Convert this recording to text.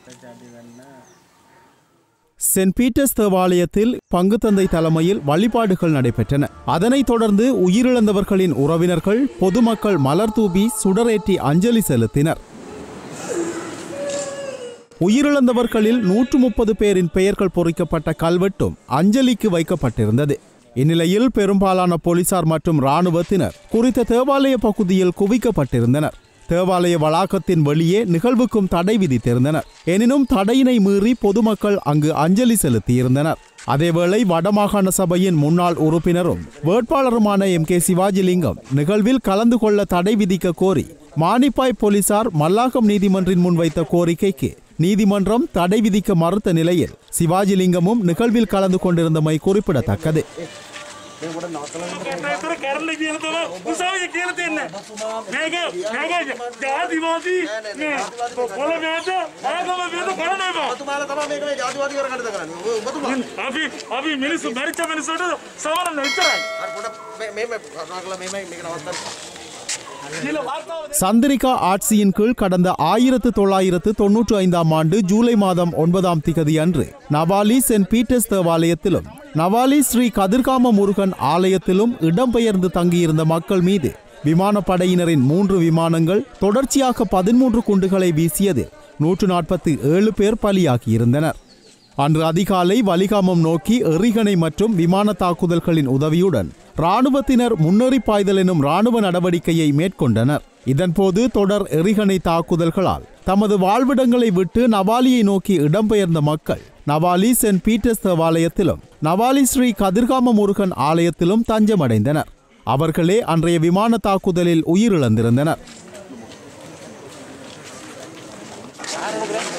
Send Peter's தேவாலயத்தில் பங்குத்தந்தை தலைமையில் வழிபாடுகள் நடைபெற்றன அதனைத் தொடர்ந்து உயிரிழந்தவர்களின் உறவினர்கள் பொதுமக்கள் மலர் தூவி சுடரேற்றி அஞ்சலி செலுத்தினர் உயிரிழந்தவர்களில் நூற்று முப்பது பேரின் பெயர்கள் பொறிக்கப்பட்ட கல்வெட்டும் அஞ்சலிக்கு வைக்கப்பட்டிருந்தது இந்நிலையில் பெரும்பாலான போலீசார் மற்றும் இராணுவத்தினர் குறித்த தேவாலய பகுதியில் குவிக்கப்பட்டிருந்தனர் தேவாலய வளாகத்தின் வெளியே நிகழ்வுக்கும் தடை விதித்திருந்தனர் எனினும் தடையினை மீறி பொதுமக்கள் அங்கு அஞ்சலி செலுத்தியிருந்தனர் அதேவேளை வடமாகாண சபையின் முன்னாள் உறுப்பினரும் வேட்பாளருமான எம் கே சிவாஜிலிங்கம் நிகழ்வில் கலந்து கொள்ள தடை விதிக்க கோரி மானிப்பாய் போலீசார் மல்லாகம் நீதிமன்றின் முன் வைத்த கோரிக்கைக்கு நீதிமன்றம் தடை விதிக்க மறுத்த நிலையில் சிவாஜிலிங்கமும் நிகழ்வில் கலந்து கொண்டிருந்தமை குறிப்பிடத்தக்கது ඒතර කරන්න කියන තම උසාවිය කියල තියන්න මේක මේක ජාතිවාදී කොල මේත ආගම වේද කරන එපා ඔබතුමාලා තමයි මේක මේ ජාතිවාදී කරගන්නද කරන්නේ. ඔබ- ඔබතුමා අපි අපි මිනිස්සු මැරිච්ච මිනිස්සුට සවරන්න විතරයි හරි පොඩ්ඩක් මේ මේ මේ කතා කරලා මේ මේ මේක නවත්තන්න. කියල වාර්තාව சந்திரிகா ஆட்சியின் கீழ் கடந்த ஆயிரத்து தொள்ளாயிரத்து தொன்னூற்று ஐந்தாம் ஆண்டு ஜூலை மாதம் ஒன்பதாம் திகதி அன்று நவாலி சென்ட் பீட்டர்ஸ் தேவாலயத்திலும் நவாலி ஸ்ரீ கதிர்காம முருகன் ஆலயத்திலும் இடம்பெயர்ந்து தங்கியிருந்த மக்கள் மீது விமானப்படையினரின் மூன்று விமானங்கள் தொடர்ச்சியாக பதிமூன்று குண்டுகளை வீசியது நூற்று நாற்பத்தி ஏழு பேர் பலியாகியிருந்தனர் அன்று அதிகாலை வலிகாமம் நோக்கி எறிகணை மற்றும் விமான தாக்குதல்களின் உதவியுடன் ராணுவத்தினர் முன்னேறி பாய்தல் எனும் ராணுவ நடவடிக்கையை மேற்கொண்டனர் இதன்போது தொடர் எறிகணை தாக்குதல்களால் தமது வாழ்விடங்களை விட்டு நவாலியை நோக்கி இடம்பெயர்ந்த மக்கள் நவாலி சென்ட் பீட்டர்ஸ் தேவாலயத்திலும் நவாலி ஸ்ரீ கதிர்காம முருகன் ஆலயத்திலும் தஞ்சமடைந்தனர் அவர்களே அன்றைய விமான தாக்குதலில் உயிரிழந்திருந்தனர்